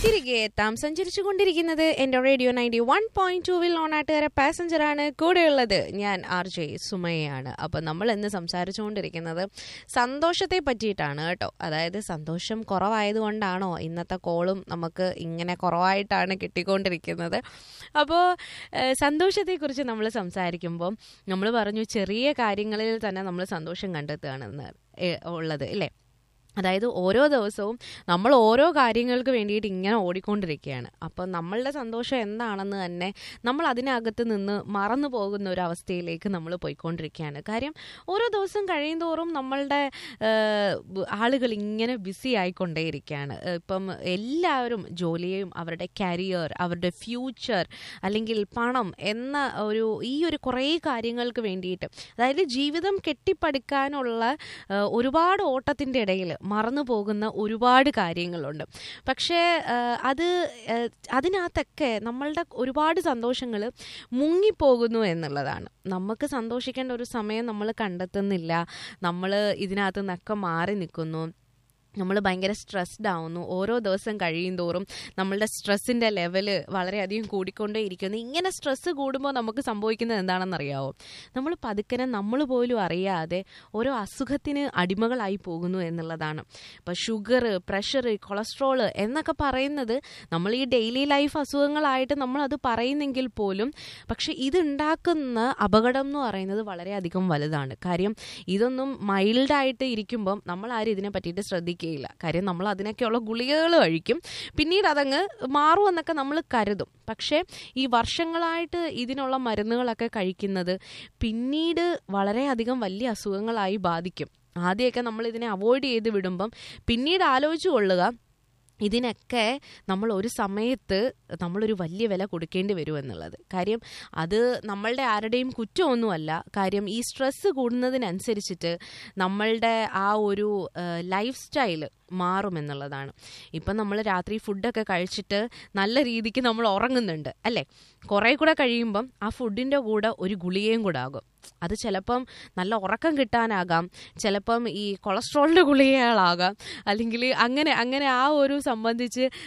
തിരികെ എത്താം സഞ്ചരിച്ചു കൊണ്ടിരിക്കുന്നത് എൻ്റെ റേഡിയോ നയൻറ്റി വൺ പോയിന്റ് ടൂവിൽ ഓണാട്ടുകാര പാസഞ്ചറാണ് കൂടെയുള്ളത് ഞാൻ ആർ ജെ സുമയാണ് അപ്പം നമ്മൾ ഇന്ന് സംസാരിച്ചുകൊണ്ടിരിക്കുന്നത് സന്തോഷത്തെ പറ്റിയിട്ടാണ് കേട്ടോ അതായത് സന്തോഷം കുറവായതുകൊണ്ടാണോ ഇന്നത്തെ കോളും നമുക്ക് ഇങ്ങനെ കുറവായിട്ടാണ് കിട്ടിക്കൊണ്ടിരിക്കുന്നത് അപ്പോൾ സന്തോഷത്തെക്കുറിച്ച് നമ്മൾ സംസാരിക്കുമ്പോൾ നമ്മൾ പറഞ്ഞു ചെറിയ കാര്യങ്ങളിൽ തന്നെ നമ്മൾ സന്തോഷം കണ്ടെത്തുകയാണെന്ന് ഏ, ഉള്ളത് അല്ലേ അതായത് ഓരോ ദിവസവും നമ്മൾ ഓരോ കാര്യങ്ങൾക്ക് വേണ്ടിയിട്ട് ഇങ്ങനെ ഓടിക്കൊണ്ടിരിക്കുകയാണ് അപ്പോൾ നമ്മളുടെ സന്തോഷം എന്താണെന്ന് തന്നെ നമ്മൾ അതിനകത്ത് നിന്ന് മറന്നു പോകുന്ന ഒരു അവസ്ഥയിലേക്ക് നമ്മൾ പോയിക്കൊണ്ടിരിക്കുകയാണ് കാര്യം ഓരോ ദിവസം കഴിയുന്തോറും നമ്മളുടെ ഏഹ്, ആളുകൾ ഇങ്ങനെ ബിസി ആയിക്കൊണ്ടേയിരിക്കുകയാണ് ഏഹ്, ഇപ്പം എല്ലാവരും ജോലിയും അവരുടെ കരിയർ അവരുടെ ഫ്യൂച്ചർ അല്ലെങ്കിൽ പണം എന്ന ഒരു ഈ ഒരു കുറേ കാര്യങ്ങൾക്ക് വേണ്ടിയിട്ട് അതായത് ജീവിതം കെട്ടിപ്പടുക്കാനുള്ള ഏഹ്, ഒരുപാട് ഓട്ടത്തിൻ്റെ ഇടയിൽ മറന്നു പോകുന്ന ഒരുപാട് കാര്യങ്ങളുണ്ട് പക്ഷേ ഏഹ്, അത് ഏഹ്, അതിനകത്തൊക്കെ നമ്മളുടെ ഒരുപാട് സന്തോഷങ്ങൾ മുങ്ങിപ്പോകുന്നു എന്നുള്ളതാണ് നമുക്ക് സന്തോഷിക്കേണ്ട ഒരു സമയം നമ്മൾ കണ്ടെത്തുന്നില്ല നമ്മൾ ഇതിനകത്ത് നിന്നൊക്കെ മാറി നിൽക്കുന്നു നമ്മൾ ഭയങ്കര സ്ട്രെസ്ഡ് ആവുന്നു ഓരോ ദിവസം കഴിയും തോറും നമ്മളുടെ സ്ട്രെസ്സിൻ്റെ ലെവല് വളരെയധികം കൂടിക്കൊണ്ടേ ഇരിക്കുന്നു ഇങ്ങനെ സ്ട്രെസ്സ് കൂടുമ്പോൾ നമുക്ക് സംഭവിക്കുന്നത് എന്താണെന്നറിയാവോ നമ്മൾ പതുക്കനെ നമ്മൾ പോലും അറിയാതെ ഓരോ അസുഖത്തിന് അടിമകളായി പോകുന്നു എന്നുള്ളതാണ് ഇപ്പോൾ ഷുഗർ പ്രഷർ കൊളസ്ട്രോൾ എന്നൊക്കെ പറയുന്നത് നമ്മൾ ഈ ഡെയിലി ലൈഫ് അസുഖങ്ങളായിട്ട് നമ്മൾ അത് പറയുന്നെങ്കിൽ പോലും പക്ഷെ ഇതുണ്ടാക്കുന്ന അപകടം എന്ന് പറയുന്നത് വളരെയധികം വലുതാണ് കാര്യം ഇതൊന്നും മൈൽഡായിട്ട് ഇരിക്കുമ്പം നമ്മൾ ആരും ഇതിനെ പറ്റിയിട്ട് ശ്രദ്ധിക്കുകയില്ല കാര്യം നമ്മൾ അതിനൊക്കെയുള്ള ഗുളികകൾ കഴിക്കും പിന്നീട് അതങ്ങ് മാറുമെന്നൊക്കെ നമ്മൾ കരുതും പക്ഷേ ഈ വർഷങ്ങളായിട്ട് ഇതിനുള്ള മരുന്നുകളൊക്കെ കഴിക്കുന്നത് പിന്നീട് വളരെയധികം വലിയ അസുഖങ്ങളായി ബാധിക്കും ആദ്യമൊക്കെ നമ്മൾ ഇതിനെ അവോയ്ഡ് ചെയ്ത് വിടുമ്പം പിന്നീട് ആലോചിച്ചു കൊള്ളുക ഇതിനൊക്കെ നമ്മൾ ഒരു സമയത്ത് നമ്മളൊരു വലിയ വില കൊടുക്കേണ്ടി വരും എന്നുള്ളത് കാര്യം അത് നമ്മളുടെ ആരുടെയും കുറ്റമൊന്നുമല്ല കാര്യം ഈ സ്ട്രെസ്സ് കൂടുന്നതിനനുസരിച്ചിട്ട് നമ്മളുടെ ആ ഒരു ലൈഫ് സ്റ്റൈല് മാറുമെന്നുള്ളതാണ് ഇപ്പം നമ്മൾ രാത്രി ഫുഡൊക്കെ കഴിച്ചിട്ട് നല്ല രീതിക്ക് നമ്മൾ ഉറങ്ങുന്നുണ്ട് അല്ലേ കുറേ കൂടെ കഴിയുമ്പം ആ ഫുഡിൻ്റെ കൂടെ ഒരു ഗുളികയും കൂടെ ആകും അത് ചിലപ്പം നല്ല ഉറക്കം കിട്ടാനാകാം ചിലപ്പം ഈ കൊളസ്ട്രോളിൻ്റെ ഗുളികകളാകാം അല്ലെങ്കിൽ അങ്ങനെ അങ്ങനെ ആ ഒരു സംബന്ധിച്ച്